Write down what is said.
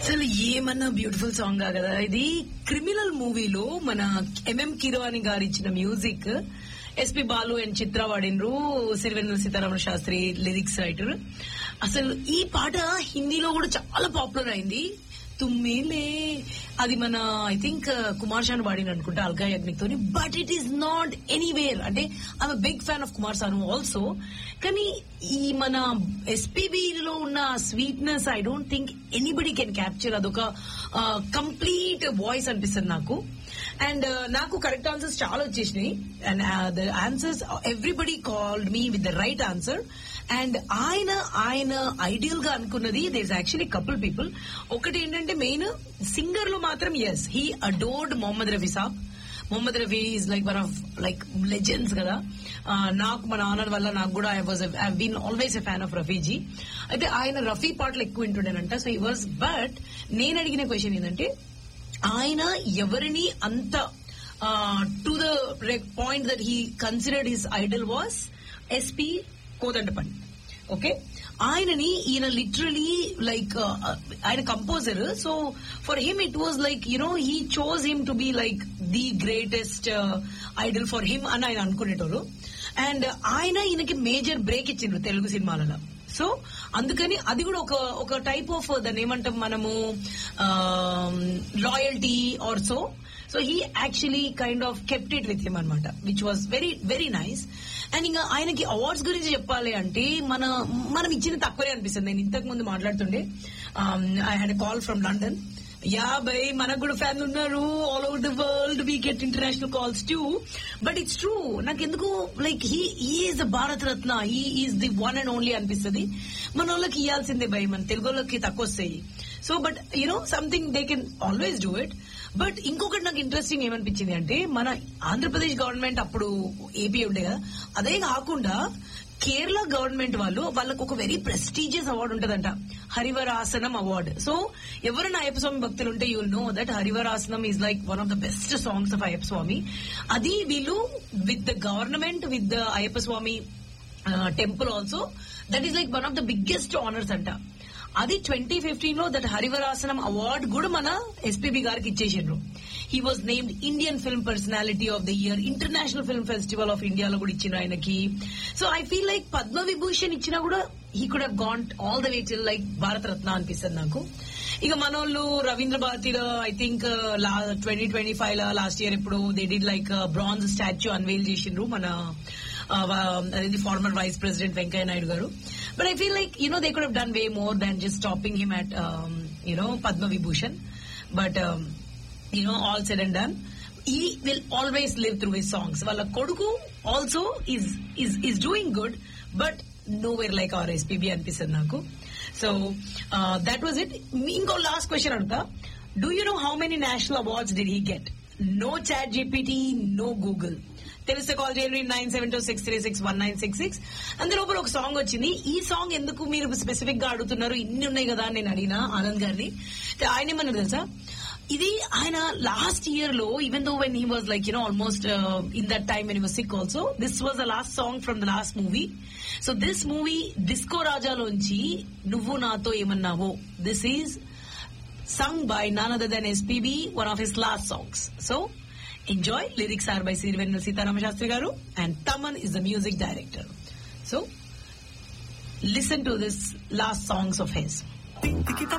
అసలు ఏమన్నా beautiful song కదా ఇది క్రిమినల్ మూవీలో మన ఎంఎం కిరవాణి గారు ఇచ్చిన music S P Balu and Chitra వాడినరు సిరివెన్నెల సీతారామన్ శాస్త్రి లిరిక్స్ రైటర్ అసలు ఈ పాట హిందీలో కూడా చాలా పాపులర్ అయింది తుమ్మిలే అది మన ఐ థింక్ కుమార్ షాను పాడిన అనుకుంటా అల్గా యజ్ఞిక్ తోని but it is not anywhere అంటే I'm big fan of Kumar Sanu also కానీ ఈ మన ఎస్పీబీ లో ఉన్న sweetness I don't think anybody can capture అదొక కంప్లీట్ వాయిస్ అనిపిస్తుంది నాకు అండ్ నాకు కరెక్ట్ ఆన్సర్స్ చాలా వచ్చేసినాయి and the answers everybody called me with the right answer and ఆయన ఆయన ఐడియల్ గా అనుకున్నది దేస్ యాక్చువల్లీ కపుల్ పీపుల్ ఒకటి ఏంటంటే మెయిన్ సింగర్ లో మాత్రం yes he adored Mohammed Rafi Sahab Mohammed Rafi is like one of like legends కదా నాకు మా నాన్న వల్ల నాకు కూడా I was I been always a fan of Rafiji అయితే ఆయన రఫీ పాటలు ఎక్కువ వింటుండేనంట సో ఈ వాజ్ బట్ నేను అడిగిన క్వశ్చన్ ఏంటంటే ఆయన ఎవరిని అంత to the point that he considered his idol was S P Kodandapani okay ఆయనని ఈయన లిటరలీ లైక్ ఆయన composer so for him it was like you know he chose him to be like the greatest idol for him అని ఆయన అనుకునేటోరు and ఆయన ఈయనకి major break ఇచ్చిండ్రు తెలుగు సినిమాలలో so అందుకని అది కూడా ఒక ఒక టైప్ ఆఫ్ దాన్ని ఏమంటాం మనము loyalty or so so he actually kind of kept it with him అనమాట which was very very nice and ఇంకా ఆయనకి అవార్డ్స్ గురించి చెప్పాలి అంటే మన మనం ఇచ్చిన తక్కువే అనిపిస్తుంది నేను ఇంతకు ముందు మాట్లాడుతుండే I had call from London yeah by మనకు కూడా ఫ్యాన్ ఉన్నారు all over the world we get international calls too but it's true నాకు ఎందుకు like he is Bharat Ratna he is the one and only అనిపిస్తుంది మన వాళ్ళకి ఇవ్వాల్సిందే భయ్ మన తెలుగు వాళ్ళకి తక్కువ వస్తాయి so but you know something they can always do it but ఇంకొకటి నాకు ఇంట్రెస్టింగ్ ఏమనిపించింది అంటే మన ఆంధ్రప్రదేశ్ గవర్నమెంట్ అప్పుడు ఏపీ ఉండే కదా అదే కాకుండా కేరళ గవర్నమెంట్ వాళ్ళు వాళ్ళకు ఒక వెరీ ప్రెస్టీజియస్ అవార్డు ఉంటదంట హరివరాసనం అవార్డు సో ఎవరైనా అయ్యప్ప స్వామి భక్తులు ఉంటే you'll know that Harivarasanam is like one of the best songs of Ayyappa Swamy అది వీళ్ళు with the government with the Ayyappa Swamy temple also that is like one of the biggest honours అంట అది twenty fifteen లో that Harivarasanam award కూడా మన ఎస్పీబీ గారికి ఇచ్చేసిండ్రు he was named Indian film personality of the year international film festival of ఇండియాలో కూడా ఇచ్చిన ఆయనకి so I feel like Padma Vibhushan ఇచ్చినా కూడా he could have gone all the way till like Bharat Ratna అనిపిస్తుంది నాకు ఇక మనోళ్ళు రవీంద్ర భారతిలో I think twenty twenty five లో లాస్ట్ ఇయర్ ఇప్పుడు they did like bronze statue unveil చేసిండ్రు మన అదేది former vice president Venkaiah Naidu garu but I feel like you know they could done way more than just stopping him at you know Padma Vibhushan but you know all said and done he will always live through his songs వాళ్ళ కొడుకు also is is is doing good but nowhere like our S P B అనిపిస్తుంది నాకు so that was it ఇంకో last question అడుగుతా do you know how many national awards did he get no chat GPT no Google తెలిస్తే call చేయండి nine seven two six three six one nine six six అందులోపల ఒక song వచ్చింది ఈ song ఎందుకు మీరు స్పెసిఫిక్ గా అడుగుతున్నారు ఇన్ని ఉన్నాయి కదా అని నేను అడిగిన ఆనంద్ గారిని ఆయన ఏమన్నారు తెలుసా ఇది ఆయన లాస్ట్ ఇయర్ లో even though when he was like you know almost in that time when was sick also this was the last song from the last movie so this movie disco రాజాలోంచి నువ్వు నాతో ఏమన్నావో this is sung by none other than SPB, one of his last songs. So, enjoy. Lyrics are by Sirvenal Sitaram Shastri Garu and Taman is the music director. So, listen to this last songs of his.